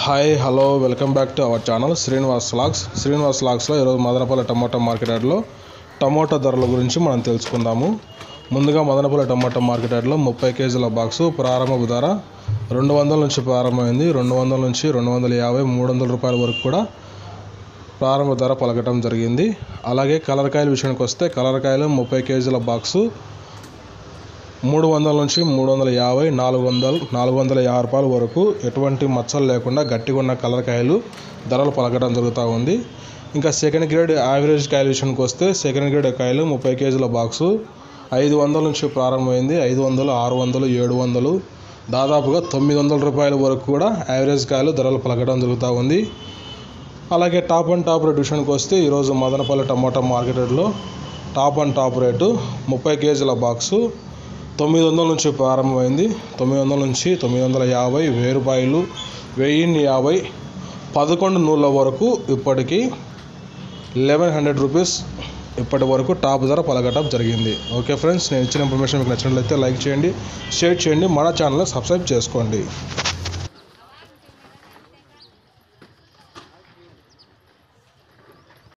hi hello welcome back to our channel Srinivas logs Srinivas లాగ్స్లో ఈరోజు Madanapalle tomato market యార్డ్లో tomato ధరల గురించి మనం తెలుసుకుందాము ముందుగా మదనపల్లి టమాటా మార్కెట్ యార్డ్లో ముప్పై కేజీల బాక్సు ప్రారంభ ధర రెండు వందల నుంచి ప్రారంభమైంది రెండు వందల నుంచి రెండు వందల యాభై మూడు వందల రూపాయల వరకు కూడా ప్రారంభ ధర పలకటం జరిగింది అలాగే కలరకాయల విషయానికి వస్తే కలరకాయలు ముప్పై కేజీల బాక్సు మూడు వందల నుంచి మూడు వందల యాభై నాలుగు వందలు నాలుగు వందల యాభై రూపాయల వరకు ఎటువంటి మచ్చలు లేకుండా గట్టిగా ఉన్న కలర్ కాయలు ధరలు పలకడం జరుగుతూ ఉంది ఇంకా సెకండ్ గ్రేడ్ యావరేజ్ కాయల విషయానికి వస్తే సెకండ్ గ్రేడ్ కాయలు ముప్పై కేజీల బాక్సు ఐదు వందల నుంచి ప్రారంభమైంది ఐదు వందలు ఆరు వందలు ఏడు వందలు దాదాపుగా తొమ్మిది వందల రూపాయల వరకు కూడా యావరేజ్ కాయలు ధరలు పలకడం జరుగుతూ ఉంది అలాగే టాప్ అండ్ టాప్ రేట్ విషయానికి వస్తే ఈరోజు మదనపల్లి టమాటా మార్కెట్ రేట్లో టాప్ అండ్ టాప్ రేటు ముప్పై కేజీల బాక్సు తొమ్మిది వందల నుంచి ప్రారంభమైంది తొమ్మిది వందల నుంచి తొమ్మిది వందల యాభై వెయ్యి రూపాయలు వెయ్యిన్ని యాభై పదకొండు నూళ్ళ వరకు ఇప్పటికీ లెవెన్ హండ్రెడ్ రూపీస్ ఇప్పటి వరకు టాప్ ధర పలకటం జరిగింది ఓకే ఫ్రెండ్స్ నేను ఇచ్చిన ఇన్ఫర్మేషన్ మీకు నచ్చినట్లయితే లైక్ చేయండి షేర్ చేయండి మన ఛానల్ సబ్స్క్రైబ్ చేసుకోండి